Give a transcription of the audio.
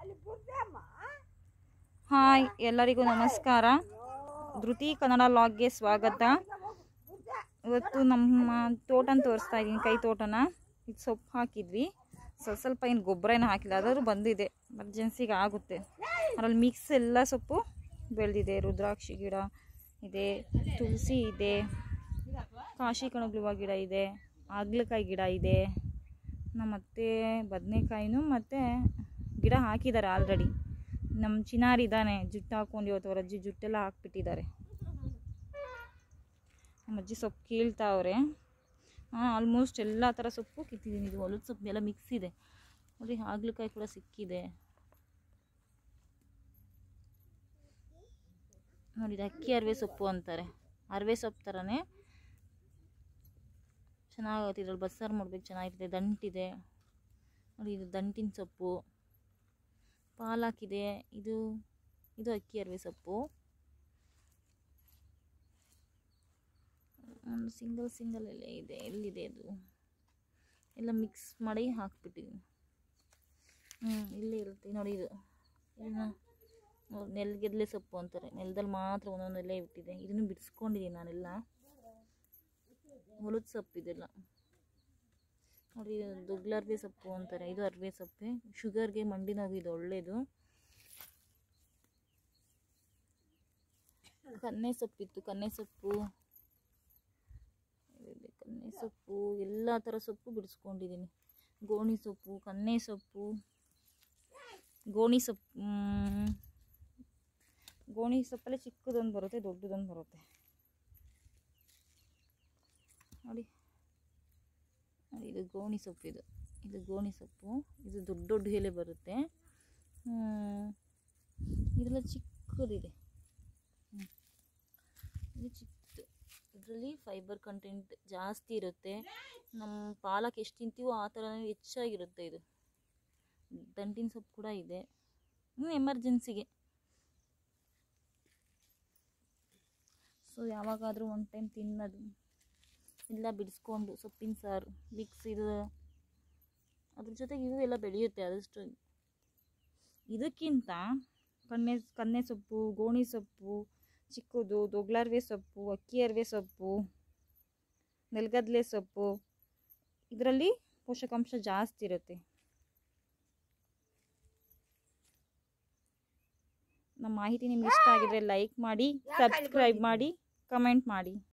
Hi ಎಲ್ಲರಿಗೂ ನಮಸ್ಕಾರ ಧೃತಿ ಕನ್ನಡ ಲಾಗ್ಗೆ ಸ್ವಾಗತ ಇವತ್ತು ನಮ್ಮ ತೋಟನ ತೋರಿಸ್ತಾ ಇದ್ದೀನಿ ಕೈ ತೋಟನ ಇದು ಸೊಪ್ಪು ಹಾಕಿದ್ವಿ ಸ್ವಲ್ಪ ಸ್ವಲ್ಪ ಏನು ಗೊಬ್ಬರ ಏನು ಹಾಕಿಲ್ಲ ಅದಾದ್ರೂ ಬಂದಿದೆ ಎಮರ್ಜೆನ್ಸಿಗೆ ಆಗುತ್ತೆ ಅದರಲ್ಲಿ ಮಿಕ್ಸ್ ಎಲ್ಲ ಸೊಪ್ಪು ಬೆಳೆದಿದೆ ರುದ್ರಾಕ್ಷಿ ಗಿಡ ಇದೆ ತುಳಸಿ ಇದೆ ಕಾಶಿ ಕಣಗುಳುವ ಗಿಡ ಇದೆ ಆಗ್ಲಕಾಯಿ ಗಿಡ ಇದೆ ನಮ್ಮ ಅತ್ತೆ ಬದನೆಕಾಯಿನೂ ಮತ್ತು ಗಿಡ ಹಾಕಿದ್ದಾರೆ ಆಲ್ರೆಡಿ ನಮ್ಮ ಚಿನಾರಿ ಇದ್ದಾನೆ ಜುಟ್ಟು ಹಾಕೊಂಡು ಇವತ್ತು ಅವ್ರ ಅಜ್ಜಿ ಜುಟ್ಟೆಲ್ಲ ಹಾಕ್ಬಿಟ್ಟಿದ್ದಾರೆ ನಮ್ಮ ಅಜ್ಜಿ ಸೊಪ್ಪು ಕೀಳ್ತಾವ್ರೆ ಹಾಂ ಆಲ್ಮೋಸ್ಟ್ ಎಲ್ಲ ಥರ ಸೊಪ್ಪು ಕಿತ್ತಿದ್ದೀನಿ ಇದು ಹೊಲದ ಸೊಪ್ಪು ಎಲ್ಲ ಮಿಕ್ಸ್ ಇದೆ ನೋಡಿ ಹಾಗಲಕಾಯಿ ಕೂಡ ಸಿಕ್ಕಿದೆ ನೋಡಿ ಇದು ಅಕ್ಕಿ ಅರವೆ ಸೊಪ್ಪು ಅಂತಾರೆ ಅರವೆ ಸೊಪ್ಪು ಥರನೇ ಚೆನ್ನಾಗುತ್ತೆ ಇದ್ರಲ್ಲಿ ಬಸ್ಸಾರು ಮಾಡ್ಬೇಕು ಚೆನ್ನಾಗಿರುತ್ತೆ ದಂಟಿದೆ ನೋಡಿ ಇದು ದಂಟಿನ ಸೊಪ್ಪು ಪಾಲಾಕಿದೆ ಇದು ಇದು ಅಕ್ಕಿ ಅರವೆ ಸೊಪ್ಪು ಒಂದು ಸಿಂಗಲ್ ಸಿಂಗಲ್ ಎಲ್ಲ ಇದೆ ಎಲ್ಲಿದೆ ಅದು ಎಲ್ಲ ಮಿಕ್ಸ್ ಮಾಡಿ ಹಾಕ್ಬಿಟ್ಟಿದ್ದೀನಿ ಹ್ಞೂ ಇಲ್ಲೇ ಇರುತ್ತೆ ನೋಡಿ ಇದು ಇದನ್ನ ನೋಡಿ ನೆಲಗೆದ್ಲೆ ಸೊಪ್ಪು ಅಂತಾರೆ ನೆಲದಲ್ಲಿ ಮಾತ್ರ ಒಂದೊಂದು ಎಲೆ ಇಟ್ಟಿದೆ ಇದನ್ನು ಬಿಡಿಸ್ಕೊಂಡಿದ್ದೀನಿ ನಾನೆಲ್ಲ ಹೊಲದ ಸೊಪ್ಪು ಇದೆಲ್ಲ ನೋಡಿ ಇದು ದುಗ್ಲರ್ವೆ ಸೊಪ್ಪು ಅಂತಾರೆ ಇದು ಅರ್ವೆ ಸೊಪ್ಪೆ ಶುಗರ್ಗೆ ಮಂಡಿ ನೋವು ಇದು ಒಳ್ಳೆಯದು ಕನ್ನೆ ಸೊಪ್ಪಿತ್ತು ಕನ್ನೆ ಸೊಪ್ಪು ಇದೆ ಕನ್ನೆ ಸೊಪ್ಪು ಎಲ್ಲ ಥರ ಸೊಪ್ಪು ಬಿಡಿಸ್ಕೊಂಡಿದ್ದೀನಿ ಗೋಣಿ ಸೊಪ್ಪು ಕನ್ನೆ ಸೊಪ್ಪು ಗೋಣಿ ಸೊಪ್ಪು ಮ್, ಗೋಣಿ ಸೊಪ್ಪಲ್ಲೇ ಚಿಕ್ಕದೊಂದು ಬರುತ್ತೆ ದೊಡ್ಡದೊಂದು ಬರುತ್ತೆ ನೋಡಿ ನೋಡಿ ಇದು ಗೋಣಿ ಸೊಪ್ಪು ಇದು ಇದು ಗೋಣಿ ಸೊಪ್ಪು ಇದು ದೊಡ್ಡ ದೊಡ್ಡ ಎಲೆ ಬರುತ್ತೆ ಹ್ಮ್. ಇದೆಲ್ಲ ಚಿಕ್ಕದಿದೆ ಹ್ಮ್. ಇದು ಚಿಕ್ಕದು ಇದರಲ್ಲಿ ಫೈಬರ್ ಕಂಟೆಂಟ್ ಜಾಸ್ತಿ ಇರುತ್ತೆ ನಮ್ಮ ಪಾಲಕ್ ಎಷ್ಟು ತಿಂತೀವೋ ಆ ಥರನೇ ಹೆಚ್ಚಾಗಿರುತ್ತೆ ಇದು ದಂಟಿನ ಸೊಪ್ಪು ಕೂಡ ಇದೆ ಇನ್ನು ಎಮರ್ಜೆನ್ಸಿಗೆ ಸೊ ಯಾವಾಗಾದರೂ ಒನ್ ಟೈಮ್ ತಿನ್ನೋದು ಎಲ್ಲ ಬಿಡಿಸ್ಕೊಂಡು ಸೊಪ್ಪಿನ ಸಾರು ಮಿಕ್ಸ್ ಇದು ಅದ್ರ ಜೊತೆಗೆ ಇವು ಎಲ್ಲ ಬೆಳೆಯುತ್ತೆ ಆದಷ್ಟು ಇದಕ್ಕಿಂತ ಕನ್ನೆ ಕನ್ನೆ ಸೊಪ್ಪು ಗೋಣಿ ಸೊಪ್ಪು ಚಿಕ್ಕದು ದೊಗ್ಲಾರ್ವೆ ಸೊಪ್ಪು ಅಕ್ಕಿ ಅರ್ವೆ ಸೊಪ್ಪು ನೆಲಗದ್ಲೆ ಸೊಪ್ಪು ಇದರಲ್ಲಿ ಪೋಷಕಾಂಶ ಜಾಸ್ತಿ ಇರುತ್ತೆ ನಮ್ಮ ಮಾಹಿತಿ ನಿಮ್ಗೆ ಇಷ್ಟ ಆಗಿದ್ರೆ ಲೈಕ್ ಮಾಡಿ ಸಬ್ಸ್ಕ್ರೈಬ್ ಮಾಡಿ ಕಮೆಂಟ್ ಮಾಡಿ